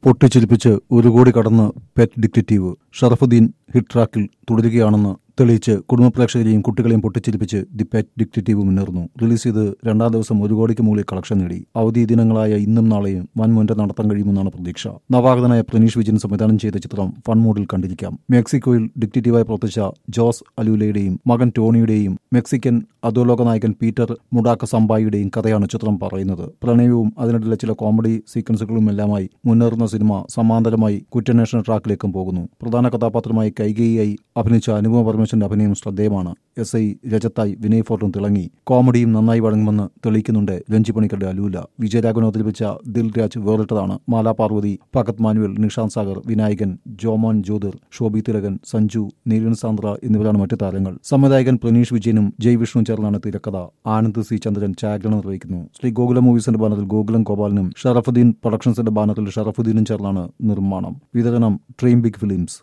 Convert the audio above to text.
പൊട്ടിച്ചിരിപ്പിച്ച് ഒരു കോടി കടന്ന് പെറ്റ് ഡിക്റ്റേറ്റീവ് ഷറഫുദ്ദീൻ ഹിറ്റ് ട്രാക്കിൽ തുടരുകയാണെന്ന് തെളിയിച്ച് കുടുംബ പ്രേക്ഷകരെയും കുട്ടികളെയും പൊട്ടിച്ചിരിപ്പിച്ച് ദി പെറ്റ് ഡിക്റ്റേറ്റീവ് മുന്നേറുന്നു റിലീസ് ചെയ്ത് രണ്ടാം ദിവസം ഒരു കോടിക്ക് മുകളിൽ കളക്ഷൻ നേടി അവധി ദിനങ്ങളായ ഇന്നും നാളെയും വൻ മുന്നേറ്റം നടത്താൻ കഴിയുമെന്നാണ് പ്രതീക്ഷ നവാഗതനായ പ്രണീഷ് വിജയൻ സംവിധാനം ചെയ്ത ചിത്രം ഫൺ മൂഡിൽ കണ്ടിരിക്കാം മെക്സിക്കോയിൽ ഡിക്റ്റേറ്റീവായി പ്രവർത്തിച്ച ജോസ് അലൂലയുടെയും മകൻ ടോണിയുടെയും മെക്സിക്കൻ അധോലോക നായകൻ പീറ്റർ മുഡാക്ക സംബായിയുടെയും കഥയാണ് ചിത്രം പറയുന്നത് പ്രണയവും അതിനിടയിലെ ചില കോമഡി സീക്വൻസുകളും എല്ലാമായി മുന്നേറുന്ന സിനിമ സമാന്തരമായി കുറ്റാന്വേഷണ ട്രാക്കിലേക്കും പോകുന്നു പ്രധാന കഥാപാത്രമായി കൈകേയിയായി അഭിനയിച്ച അനുപമ പരമേശ്വരന്റെ അഭിനയം ശ്രദ്ധേയമാണ് എസ് ഐ രജത്തായി വിനയ് ഫോർട്ടും തിളങ്ങി കോമഡിയും നന്നായി വഴങ്ങുമെന്ന് തെളിയിക്കുന്നുണ്ട് രഞ്ജി പണിക്കരുടെ അലൂല വിജയരാഘവൻ അവതരിപ്പിച്ച ദിൽ രാജ് വേറിട്ടതാണ് മാലാ പാർവതി ഭഗത് മാനുവൽ നിഷാന്ത് സാഗർ വിനായകൻ ജോമോൻ ജ്യോതിർ ശോഭി തിലകൻ സഞ്ജു നീലൻ സാന്ദ്ര എന്നിവരാണ് മറ്റു താരങ്ങൾ സംവിധായകൻ പ്രണീഷ് വിജയനും ജയ് വിഷ്ണു ചേർന്നാണ് തിരക്കഥ ആനന്ദ് സി ചന്ദ്രൻ ഛായാഗ്രഹണം നിർവഹിക്കുന്നു ശ്രീ ഗോകുലം മൂവീസിന്റെ ബാനറിൽ ഗോകുലം ഗോപാലനും ഷറഫുദ്ദീൻ പ്രൊഡക്ഷൻസിന്റെ ബാനറിൽ ഷറഫുദ്ദീനും ചേർന്നാണ് നിർമ്മാണം വിതരണം ഡ്രീം ബിഗ് ഫിലിംസ്